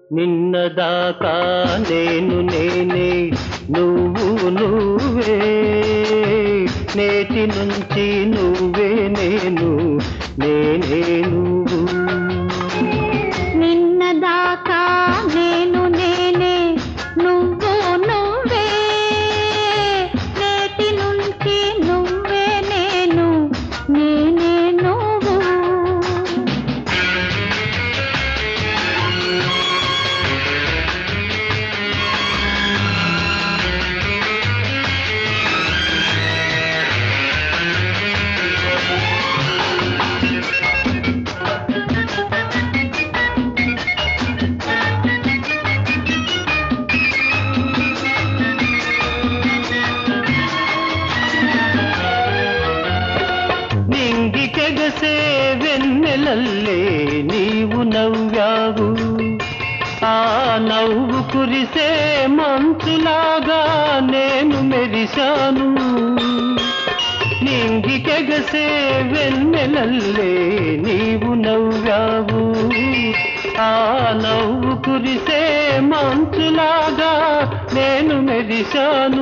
నిన్నదాకా నేను నేనే నువ్వు నువ్వే నేటి నుంచి నువ్వే నేను నేనే నువ్వు నిన్నదాకా నేను నేనే నువ్వు నువ్వే నేటి నుంచి నువ్వే నేను నేనే నువ్వు నింగికెగసే వెన్నెలల్లే నీవు నవ్వావు ఆ నవ్వు కురిసే మంచులాగా నేను మెరిశాను నింగికెగసే వెన్నెలల్లే నీవు నవ్వావు ఆ నవ్వు కురిసే మంచులాగా నేను మెరిశాను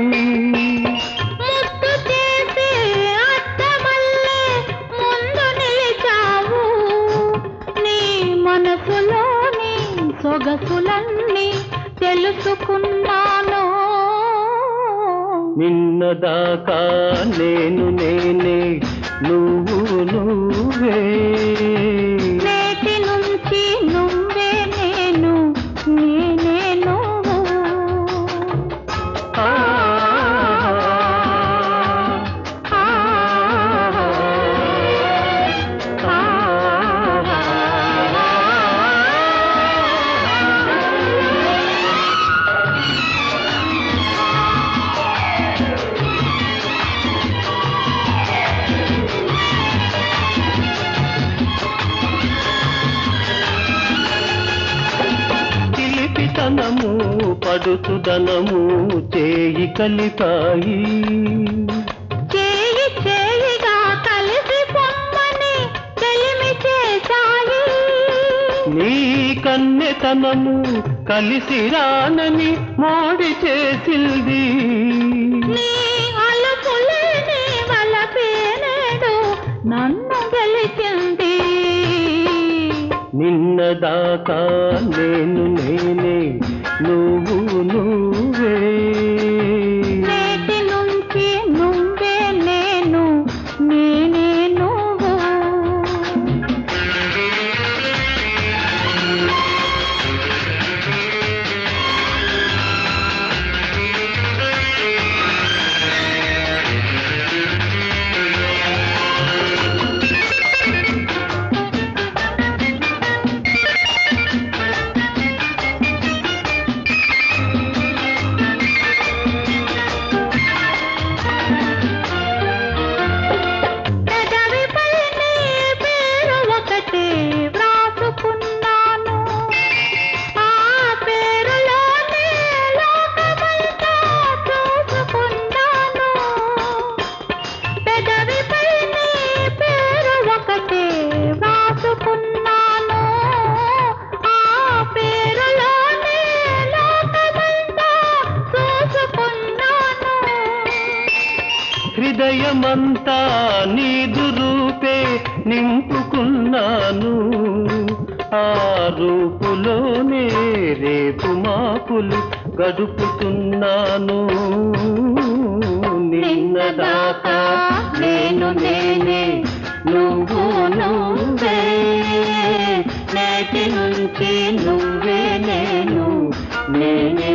ముద్దు చేసే అద్దమల్లే ముందు నిలిచావు నీ మనసులోని సొగసులన్నీ తెలుసుకున్నాను నిన్నదాకా నేను నేనే నువ్వు నువ్వే నేటి నుంచి నువ్వే నేను నేనే నువ్వు ఆ, ఆ, ఆ, చిలిపితనము పడుతుదనము చేయి కలిపాయి చేయి చేయిగా కలిసి పొమ్మని తెలిమి చేశాయి నీ కన్నెతనము కలిసి రానని మోడి చేసింది నీ అలుపులేని వలపేనేడు నన్ను గెలిచింది నిన్నదాకా నేను నేనే నువ్వు నువ్వే నేటి నుంచి నువ్వే నేను నేనే నువ్వు పెదవిపై నీ పేరు ఒకటే వ్రాసుకున్నాను ఆ పేరులోనే లోకమంతా చూసుకున్నాను పెదవిపై నీ పేరు ఒకటే వ్రాసుకున్నాను ఆ పేరులోనే లోకమంతా చూసుకున్నాను హృదయమంతా నీదు రూపే నింపుకున్నాను ఆ రూపులోనే రేపు మాపులు గడుపుతున్నాను నిన్నదాకా నేను నేనే నువ్వు నువ్వే నేటి నుంచి నువ్వే నేను నేనే